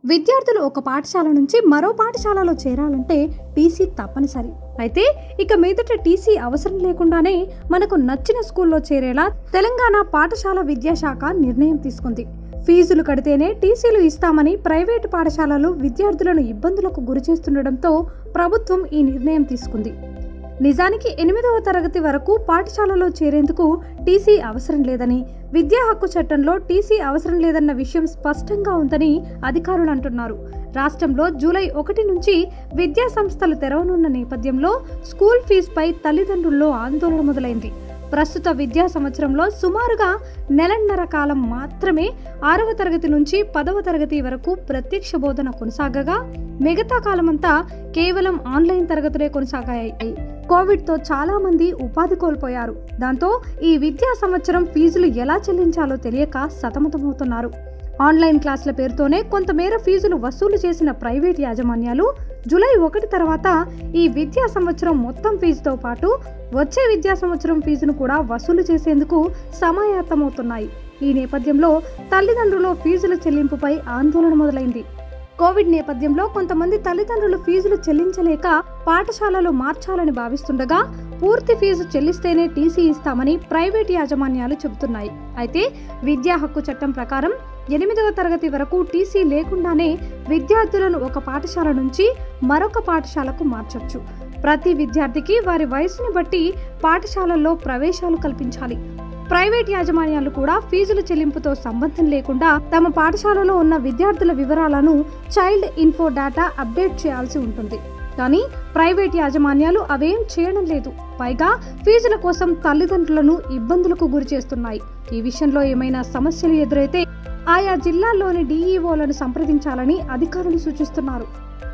విద్యార్థులు ఒక పాఠశాల నుంచి మరో పాఠశాలలో చేరాలంటే టీసీ తప్పనిసరి అయితే ఇక మీదట టీసీ అవసరం లేకుండానే మనకు నచ్చిన స్కూల్లో చేరేలా తెలంగాణ పాఠశాల విద్యాశాఖ నిర్ణయం తీసుకుంది ఫీజులు కడితేనే టీసీలు ఇస్తామని ప్రైవేటు పాఠశాలలు విద్యార్థులను ఇబ్బందులకు గురిచేస్తుండటంతో ప్రభుత్వం ఈ నిర్ణయం తీసుకుంది నిజానికి ఎనిమిదవ తరగతి వరకు పాఠశాలలో చేరేందుకు టీసీ అవసరం లేదని విద్యా హక్కు చట్టంలో టీసీ అవసరం లేదన్న విషయం స్పష్టంగా ఉందని అధికారులు అంటున్నారు రాష్ట్రంలో జూలై ఒకటి నుంచి విద్యా సంస్థలు తెరవనున్న నేపథ్యంలో స్కూల్ ఫీజుపై తల్లిదండ్రుల్లో ఆందోళన మొదలైంది ప్రస్తుత విద్యా సంవత్సరంలో సుమారుగా నెలన్నర కాలం మాత్రమే ఆరవ తరగతి నుంచి పదవ తరగతి వరకు ప్రత్యక్ష బోధన కొనసాగగా మిగతా కాలమంతా కేవలం ఆన్లైన్ తరగతులే కొనసాగాయి కోవిడ్తో చాలా మంది ఉపాధి కోల్పోయారు దాంతో ఈ విద్యా సంవత్సరం ఫీజులు ఎలా చెల్లించాలో తెలియక సతమతమవుతున్నారు ఆన్లైన్ క్లాసుల పేరుతోనే కొంతమేర ఫీజులు వసూలు చేసిన ప్రైవేట్ యాజమాన్యాలు జూలై ఒకటి తర్వాత ఈ విద్యా సంవత్సరం మొత్తం ఫీజుతో పాటు వచ్చే విద్యా సంవత్సరం ఫీజును కూడా వసూలు చేసేందుకు సమాయత్తమవుతున్నాయి ఈ నేపథ్యంలో తల్లిదండ్రులు ఫీజుల చెల్లింపుపై ఆందోళన మొదలైంది కోవిడ్ నేపథ్యంలో కొంతమంది తల్లిదండ్రులు ఫీజులు చెల్లించలేక పాఠశాలలు మార్చాలని భావిస్తుండగా పూర్తి ఫీజు చెల్లిస్తేనే టీసీ ఇస్తామని ప్రైవేట్ యాజమాన్యాలు చెబుతున్నాయి అయితే విద్యా హక్కు చట్టం ప్రకారం ఎనిమిదవ తరగతి వరకు టీసీ లేకుండానే విద్యార్థులను ఒక పాఠశాల నుంచి మరొక పాఠశాలకు మార్చొచ్చు ప్రతి విద్యార్థికి వారి వయసుని బట్టి పాఠశాలల్లో ప్రవేశాలు కల్పించాలి ప్రైవేట్ యాజమాన్యాలు కూడా ఫీజుల చెల్లింపుతో సంబంధం లేకుండా తమ పాఠశాలలో ఉన్న విద్యార్థుల వివరాలను చైల్డ్ ఇన్ఫో డేటా అప్డేట్ చేయాల్సి ఉంటుంది కానీ ప్రైవేట్ యాజమాన్యాలు అవేం చేయడం లేదు పైగా ఫీజుల కోసం తల్లిదండ్రులను ఇబ్బందులకు గురి చేస్తున్నాయి ఈ విషయంలో ఏమైనా సమస్యలు ఎదురైతే ఆయా జిల్లాల్లోని డీఈఓలను సంప్రదించాలని అధికారులు సూచిస్తున్నారు